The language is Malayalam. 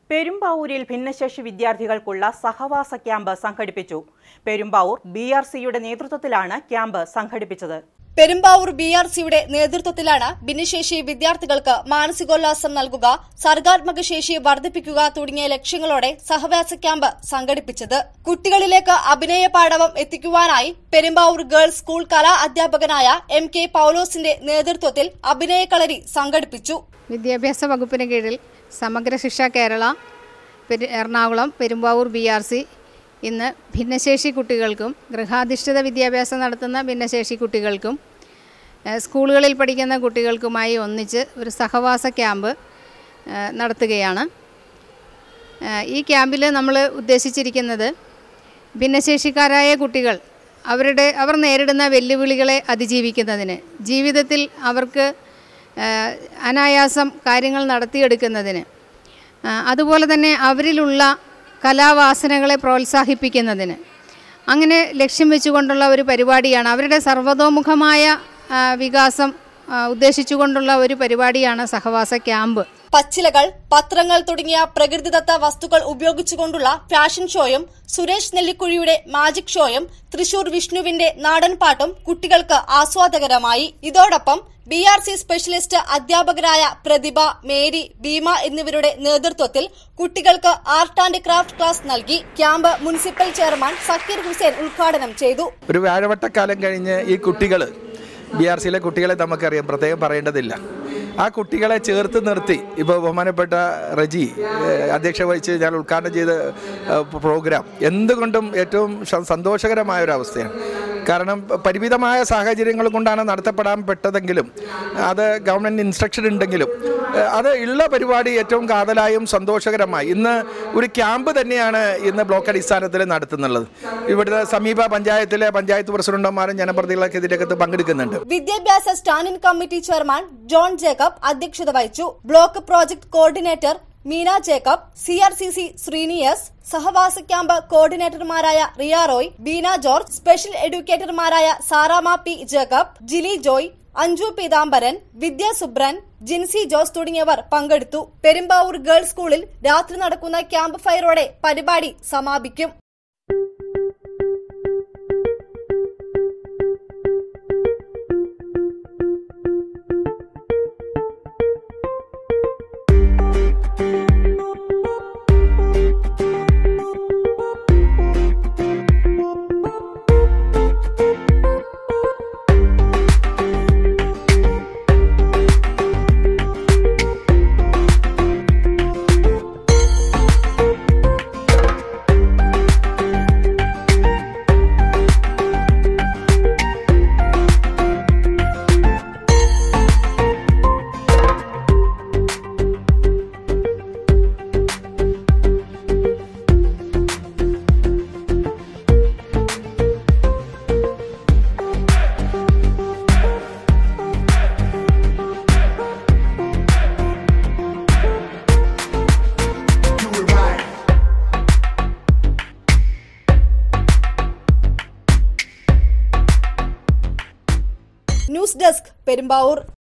പെരുമ്പാവൂരിൽ ഭിന്നശേഷി വിദ്യാർത്ഥികൾക്കുള്ള സഹവാസ ക്യാമ്പ് സംഘടിപ്പിച്ചു പെരുമ്പാവൂർ ബി ആർ സിയുടെ നേതൃത്വത്തിലാണ് ക്യാമ്പ് സംഘടിപ്പിച്ചത് പെരുമ്പാവൂർ ബി ആർ സിയുടെ നേതൃത്വത്തിലാണ് ഭിന്നശേഷി വിദ്യാർത്ഥികൾക്ക് മാനസികോല്ലാസം നൽകുക സർഗാത്മക ശേഷി വർദ്ധിപ്പിക്കുക തുടങ്ങിയ ലക്ഷ്യങ്ങളോടെ സഹവാസ ക്യാമ്പ് സംഘടിപ്പിച്ചത് കുട്ടികളിലേക്ക് അഭിനയ പാഠവം എത്തിക്കുവാനായി പെരുമ്പാവൂർ ഗേൾസ് സ്കൂൾ കലാ അധ്യാപകനായ എം കെ പൌലോസിന്റെ നേതൃത്വത്തിൽ അഭിനയക്കളരി സംഘടിപ്പിച്ചു വിദ്യാഭ്യാസ വകുപ്പിന് കീഴിൽ സമഗ്ര ശിക്ഷ കേരള പെരു- Ernakulam Perumbavoor B R C ഇന്ന് ഭിന്നശേഷി കുട്ടികൾക്കും ഗൃഹാധിഷ്ഠിത വിദ്യാഭ്യാസം നടത്തുന്ന ഭിന്നശേഷി കുട്ടികൾക്കും ഏഹ്, സ്കൂളുകളിൽ പഠിക്കുന്ന കുട്ടികൾക്കുമായി ഒന്നിച്ച് ഒരു സഹവാസ ക്യാമ്പ് ഏഹ്, നടത്തുകയാണ് ഏഹ്, ഈ ക്യാമ്പിൽ നമ്മൾ ഉദ്ദേശിച്ചിരിക്കുന്നത് ഭിന്നശേഷിക്കാരായ കുട്ടികൾ അവരുടെ അവർ നേരിടുന്ന വെല്ലുവിളികളെ അതിജീവിക്കുന്നതിന് ജീവിതത്തിൽ അവർക്ക് ഏഹ്, അനായാസം കാര്യങ്ങൾ നടത്തിയെടുക്കുന്നതിന് ആ, അതുപോലെ തന്നെ അവരിലുള്ള കലാവാസനകളെ പ്രോത്സാഹിപ്പിക്കുന്നതിന് അങ്ങനെ ലക്ഷ്യം വെച്ചുകൊണ്ടുള്ള ഒരു പരിപാടിയാണ് അവരുടെ സർവതോമുഖമായ ആ, വികാസം ആ, ഉദ്ദേശിച്ചുകൊണ്ടുള്ള ഒരു പരിപാടിയാണ് സഹവാസ ക്യാമ്പ് പച്ചിലകൾ പത്രങ്ങൾ തുടങ്ങിയ പ്രകൃതിദത്ത വസ്തുക്കൾ ഉപയോഗിച്ചുകൊണ്ടുള്ള ഫാഷൻ ഷോയും സുരേഷ് നെല്ലിക്കുഴിയുടെ മാജിക് ഷോയും തൃശൂർ വിഷ്ണുവിന്റെ നാടൻ പാട്ടും കുട്ടികൾക്ക് ആസ്വാദകരമായി ഇതോടൊപ്പം ബി ആർ സി സ്പെഷ്യലിസ്റ്റ് അധ്യാപകരായ പ്രതിഭ മേരി ഭീമ എന്നിവരുടെ നേതൃത്വത്തിൽ കുട്ടികൾക്ക് ആർട്ട് ആൻഡ് ക്രാഫ്റ്റ് ക്ലാസ് നൽകി camp municipal chairman Zakir Hussain ഉദ്ഘാടനം ചെയ്തു ഒരു വ്യാഴവട്ടക്കാലം കഴിഞ്ഞ് ഈ കുട്ടികൾ ബി ആർ സിയിലെ കുട്ടികളെ നമുക്കറിയാം പ്രത്യേകം പറയേണ്ടതില്ല ആ കുട്ടികളെ ചേർത്ത് നിർത്തി ഇപ്പോൾ ബഹുമാനപ്പെട്ട റജി ഏഹ്, അധ്യക്ഷ വഹിച്ച് ഞാൻ ഉദ്ഘാടനം ചെയ്ത ഏഹ്, പ്രോഗ്രാം എന്തുകൊണ്ടും ഏറ്റവും സ- സന്തോഷകരമായ ഒരു അവസ്ഥയാണ് കാരണം പരിമിതമായ സാഹചര്യങ്ങൾ കൊണ്ടാണ് നടത്തപ്പെടാൻ പെട്ടതെങ്കിലും അത് ഗവൺമെൻറ് ഇൻസ്ട്രക്ഷൻ ഉണ്ടെങ്കിലും ഏഹ്, അത് ഉള്ള പരിപാടി ഏറ്റവും കാതലായും സന്തോഷകരമായി ഇന്ന് ഒരു ക്യാമ്പ് തന്നെയാണ് ഇന്ന് ബ്ലോക്ക് അടിസ്ഥാനത്തിൽ നടത്തുന്നുള്ളത് ഇവിടുത്തെ സമീപ പഞ്ചായത്തിലെ പഞ്ചായത്ത് പ്രസിഡന്റുമാരും ജനപ്രതിനിധികളൊക്കെ ഇതിനകത്ത് പങ്കെടുക്കുന്നുണ്ട് വിദ്യാഭ്യാസ standing committee chairman John Jacob അധ്യക്ഷത വഹിച്ചു block project coordinator Meena Jacob C R C C ശ്രീനിയസ് സഹവാസ ക്യാമ്പ് കോർഡിനേറ്റർമാരായ Riya Roy Beena George special എഡ്യൂക്കേറ്റർമാരായ Saramma P Jacob Jili Joy Anju Peethambaran Vidya Subran Jincy Jose തുടങ്ങിയവർ പങ്കെടുത്തു പെരുമ്പാവൂർ ഗേൾസ് സ്കൂളിൽ രാത്രി നടക്കുന്ന ക്യാമ്പ് ഫയറോടെ പരിപാടി സമാപിക്കും ന്യൂസ് ഡെസ്ക് പെരുമ്പാവൂർ